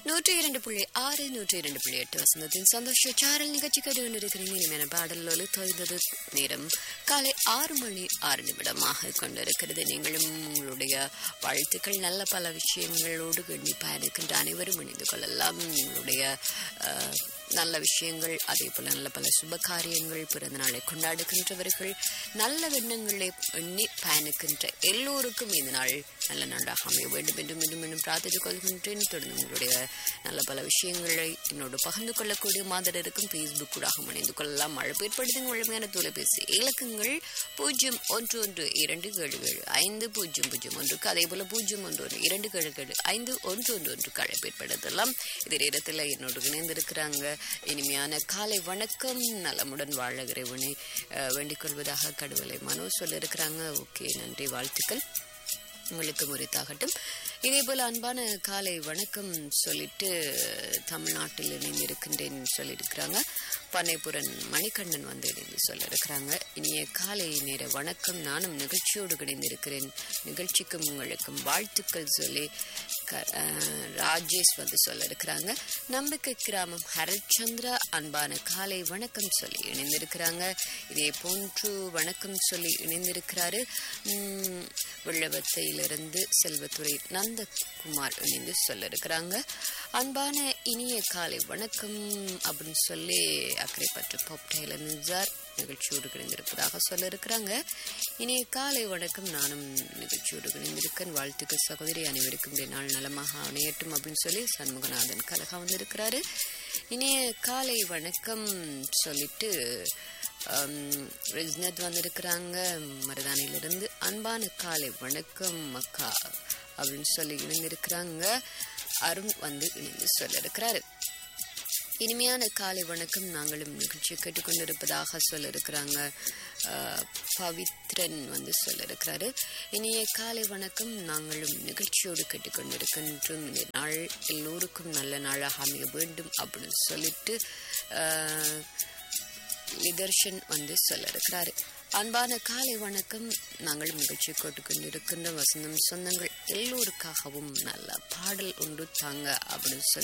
நூற்றி இரண்டு புள்ளி ஆறு நூற்றி இரண்டு புள்ளி எட்டு வசந்தத்தின் சந்தோஷ சாரல் நிகழ்ச்சி கேட்டு இருக்கிறீங்க இனிமையான பாடலோடு தொய்ந்தது நேரம் காலை ஆறு மணி ஆறு நிமிடமாக கொண்டிருக்கிறது நீங்களும் உங்களுடைய வாழ்த்துக்கள் நல்ல பல விஷயங்களோடு கண்டிப்பாக இருக்கின்ற அனைவரும் இணைந்து கொள்ளலாம் உங்களுடைய அஹ், நல்ல விஷயங்கள் அதே போல நல்ல பல சுப காரியங்கள் பிறந்த நாளை கொண்டாடுகின்றவர்கள் நல்ல எண்ணங்களை எண்ணி பயணிக்கின்ற எல்லோருக்கும் இந்த நாள் நல்ல நாளாக அமைய வேண்டும் என்று மீண்டும் மீண்டும் பிரார்த்தித்துக் கொள்கின்றேன் தொடர்ந்து உங்களுடைய நல்ல பல விஷயங்களை என்னோடு பகிர்ந்து கொள்ளக்கூடிய மாதிரி இருக்கும் ஃபேஸ்புக் கூட இணைந்து கொள்ளலாம் அழைப்பு ஏற்படுத்தும் முழுமையான தொலைபேசி இலக்கங்கள் பூஜ்ஜியம் ஒன்று ஒன்று இரண்டு ஏழு ஏழு ஐந்து பூஜ்ஜியம் பூஜ்ஜியம் ஒன்றுக்கு அதே போல பூஜ்ஜியம் ஒன்று ஒன்று இரண்டு ஏழு ஏழு ஐந்து ஒன்று ஒன்று ஒன்றுக்கு அழைப்பு ஏற்படுத்தலாம் இதே நேரத்தில் என்னோடு இணைந்திருக்கிறாங்க இனிமையான காலை வணக்கம் நலமுடன் வாழ இறைவனை அஹ், வேண்டிக் கொள்வதாக கடுவலை மனோ சொல்லியிருக்கிறாங்க ஓகே நன்றி வாழ்த்துக்கள் உங்களுக்கு முறித்தாகட்டும் இதே போல அன்பான காலை வணக்கம் சொல்லிட்டு தமிழ்நாட்டில் இணைந்திருக்கின்றேன் சொல்லியிருக்கிறாங்க பண்ணைப்புரன் மணிகண்ணன் வந்து இணைந்து சொல்லியிருக்கிறாங்க இனிய காலை நேர வணக்கம் நானும் நிகழ்ச்சியோடு இணைந்திருக்கிறேன் நிகழ்ச்சிக்கும் உங்களுக்கும் வாழ்த்துக்கள் சொல்லி க- அஹ், ராஜேஷ் வந்து சொல்லியிருக்கிறாங்க நம்பிக்கை கிராமம் ஹரல்சந்திரா அன்பான காலை வணக்கம் சொல்லி இணைந்திருக்கிறாங்க இதே போன்று வணக்கம் சொல்லி இணைந்திருக்கிறாரு உம், வெள்ளவத்தையிலிருந்து செல்வத்துறை நந்தகுமார் இணைந்து சொல்லியிருக்கிறாங்க அன்பான இனிய காலை வணக்கம் அப்படின்னு சொல்லி அக்கறைப்பற்று பாப்டைல நின்றார் நிகழ்ச்சியோடு இணைந்திருப்பதாக சொல்லியிருக்கிறாங்க இனிய காலை வணக்கம் நானும் நிகழ்ச்சியோடு இணைந்திருக்கேன் வாழ்த்துக்கள் சகோதரி அனைவருக்கும் இந்த நாள் நலமாக அமையட்டும் அப்படின்னு சொல்லி சண்முகநாதன் கலகா வந்திருக்கிறாரு இனிய காலை வணக்கம் சொல்லிட்டு ஆம், ரிஸ்னத் வந்திருக்கிறாங்க மருதானையிலிருந்து அன்பான காலை வணக்கம் அக்கா அப்படின்னு சொல்லி இணைந்திருக்கிறாங்க அருண் வந்து இணைந்து சொல்லியிருக்கிறாரு இனிமையான காலை வணக்கம் நாங்களும் நிகழ்ச்சியை கேட்டுக்கொண்டிருப்பதாக சொல்லியிருக்கிறாங்க ஆஹ், பவித்ரன் வந்து சொல்லியிருக்கிறாரு இனிய காலை வணக்கம் நாங்களும் நிகழ்ச்சியோடு கேட்டுக்கொண்டிருக்கின்றோம் இந்த நாள் எல்லோருக்கும் நல்ல நாளாக அமைய வேண்டும் அப்படின்னு சொல்லிட்டு ஆஹ், நிதர்ஷன் வந்து சொல்லியிருக்கிறாரு அன்பான காலை வணக்கம் நாங்கள் நிகழ்ச்சி கேட்டுக்கொண்டிருக்கின்ற வசந்தம் சொந்தங்கள் எல்லோருக்காகவும் நல்ல பாடல் உண்டு தாங்க அப்படின்னு சொல்லி